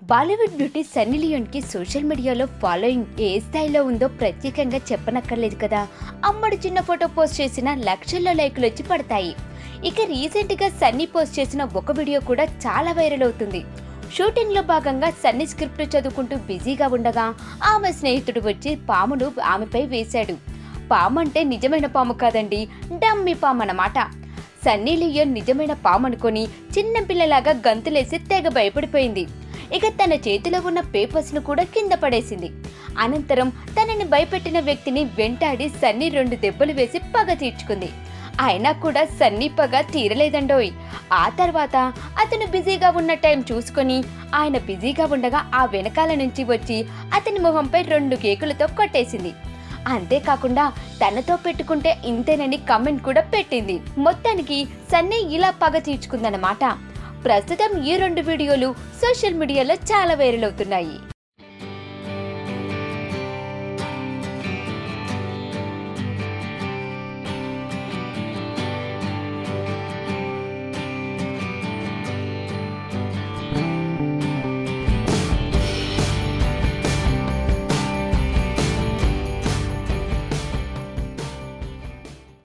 Bollywood beauty Sunny లియోన్కి social మీడియాలో following ఏ స్థాయిలో ఉందో ప్రత్యేకంగా చెప్పనక్కర్లేదు కదా అమ్మడు చిన్న ఫోటో పోస్ట్ చేసిన లక్షల్లో లైకులు వచ్చి పడతాయి ఇక రీసెంట్గా సన్నీ పోస్ట్ చేసిన ఒక వీడియో కూడా చాలా వైరల్ అవుతుంది షూటింగ్లో భాగంగా సన్నీ స్క్రిప్ట్ చదువుకుంటూ బిజీగా ఉండగా ఆమె స్నేహితుడు వచ్చి పామును ఆమెపై వేశాడు పాము అంటే నిజమైన పాము కాదండి డమ్మి పాము అన్నమాట సన్నీ లియోన్ నిజమైన పాము అనుకొని చిన్న పిల్లలాగా గంతులేసి తెగ భయపడిపోయింది ఇక తన చేతిలో ఉన్న పేపర్స్ను కూడా కింద పడేసింది అనంతరం తనని భయపెట్టిన వ్యక్తిని వెంటాడి సన్నీ రెండు దెబ్బలు వేసి పగ తీర్చుకుంది అయినా కూడా సన్నీ పగ తీరలేదండోయ్ ఆ తర్వాత అతను బిజీగా ఉన్న టైం చూసుకొని ఆయన బిజీగా ఉండగా ఆ వెనకాల నుంచి వచ్చి అతని మొహంపై రెండు కేకులతో కొట్టేసింది అంతేకాకుండా తనతో పెట్టుకుంటే ఇంతేనని కమెంట్ కూడా పెట్టింది మొత్తానికి సన్నీ ఇలా పగ తీర్చుకుందన్నమాట ప్రస్తుతం ఈ రెండు వీడియోలు సోషల్ మీడియాలో చాలా వైరల్ అవుతున్నాయి